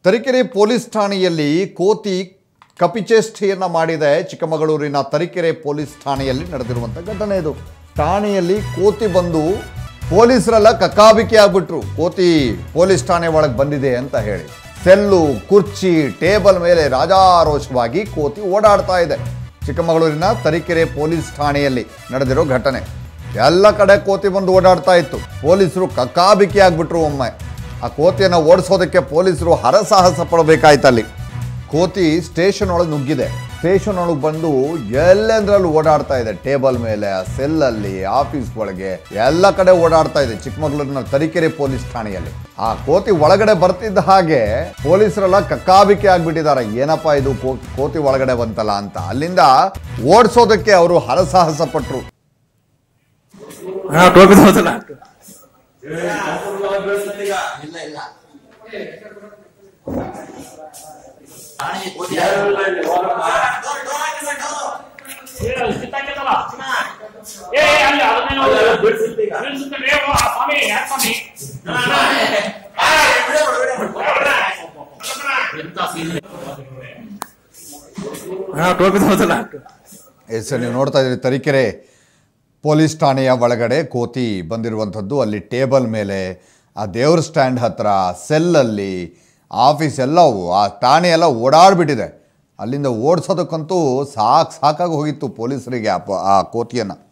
Tarikere police ಠಾಣೆಯಲ್ಲಿ ಕೋತಿ ಕಪಿಚೇಷ್ಟೆಯನ್ನು ಮಾಡಿದೆ ಚಿಕ್ಕಮಗಳೂರಿನ ತರೀಕೆರೆ ಪೊಲೀಸ್ ಠಾಣೆಯಲ್ಲಿ ನಡೆದಿರುವಂಥ ಘಟನೆ ಇದು ಠಾಣೆಯಲ್ಲಿ ಕೋತಿ ಬಂದು ಪೊಲೀಸರೆಲ್ಲ ಕಕ್ಕಾಬಿಕ್ಕಿ ಆಗ್ಬಿಟ್ರು ಕೋತಿ ಪೊಲೀಸ್ ಠಾಣೆ ಒಳಗೆ ಬಂದಿದೆ ಅಂತ ಹೇಳಿ ಸೆಲ್ಲು ಕುರ್ಚಿ ಟೇಬಲ್ ಮೇಲೆ ರಾಜಾರೋಷವಾಗಿ ಕೋತಿ ಓಡಾಡ್ತಾ ಇದೆ ಚಿಕ್ಕಮಗಳೂರಿನ ತರೀಕೆರೆ ಪೊಲೀಸ್ ಠಾಣೆಯಲ್ಲಿ ನಡೆದಿರೋ ಘಟನೆ ಎಲ್ಲ ಕಡೆ ಕೋತಿ ಬಂದು ಓಡಾಡ್ತಾ ಇತ್ತು ಪೊಲೀಸರು ಕಕ್ಕಾಬಿಕ್ಕಿ ಆಗ್ಬಿಟ್ರು ಒಮ್ಮೆ ಆ ಕೋತಿಯನ್ನು ಓಡಿಸೋದಕ್ಕೆ ಪೊಲೀಸರು ಹರಸಾಹಸ ಪಡಬೇಕಾಯ್ತಲ್ಲಿ ಕೋತಿ ಸ್ಟೇಷನ್ ಒಳಗೆ ನುಗ್ಗಿದೆ ಸ್ಟೇಷನ್ ಒಳಗೆ ಬಂದು ಎಲ್ಲೆಂದ್ರಲ್ಲಿ ಓಡಾಡ್ತಾ ಇದೆ ಟೇಬಲ್ ಮೇಲೆ ಸೆಲ್ಲಲ್ಲಿ ಆಫೀಸ್ ಒಳಗೆ ಎಲ್ಲ ಕಡೆ ಓಡಾಡ್ತಾ ಇದೆ ಚಿಕ್ಕಮಗಳೂರಿನ ತರೀಕೆರೆ ಪೊಲೀಸ್ ಠಾಣೆಯಲ್ಲಿ ಆ ಕೋತಿ ಒಳಗಡೆ ಬರ್ತಿದ್ದ ಹಾಗೆ ಪೊಲೀಸರೆಲ್ಲ ಕಕ್ಕಾಬಿಕ್ಕಿ ಆಗ್ಬಿಟ್ಟಿದ್ದಾರೆ ಏನಪ್ಪಾ ಇದು ಕೋ- ಕೋತಿ ಒಳಗಡೆ ಬಂತಲ್ಲ ಅಂತ ಅಲ್ಲಿಂದ ಓಡಿಸೋದಕ್ಕೆ ಅವರು ಹರಸಾಹಸ ಪಟ್ರು ಹಾ ಟೋಪಿ ತಗೋತಲ್ಲ ಇಲ್ಲ ಇಲ್ಲ ಏ ಅಲ್ಲಿ ಅದನ್ನೇನೋ ಬಿಡಿಸುತ್ತೇನೆ ಸ್ವಾಮಿ ಯಾಕೆ ಸ್ವಾಮಿ ಎಂತ ಸೀನ್ ಹಾ ಟೋಪಿ ತಗೋತಲ್ಲ ಎಸ್ ನೀವು ನೋಡ್ತಾ ಇದ್ದೀರಿ ತರೀಕೆರೆ ಪೊಲೀಸ್ ಠಾಣೆಯ ಒಳಗಡೆ ಕೋತಿ ಬಂದಿರುವಂಥದ್ದು ಅಲ್ಲಿ ಟೇಬಲ್ ಮೇಲೆ ಆ ದೇವ್ರ ಸ್ಟ್ಯಾಂಡ್ ಹತ್ರ ಸೆಲ್ಲಲ್ಲಿ ಆಫೀಸ್ ಎಲ್ಲವೂ ಆ ಠಾಣೆ ಎಲ್ಲ ಓಡಾಡ್ಬಿಟ್ಟಿದೆ ಅಲ್ಲಿಂದ ಓಡಿಸೋದಕ್ಕಂತೂ ಸಾಕು ಸಾಕಾಗಿ ಹೋಗಿತ್ತು ಪೊಲೀಸರಿಗೆ ಆ ಪ- ಆ ಕೋತಿಯನ್ನು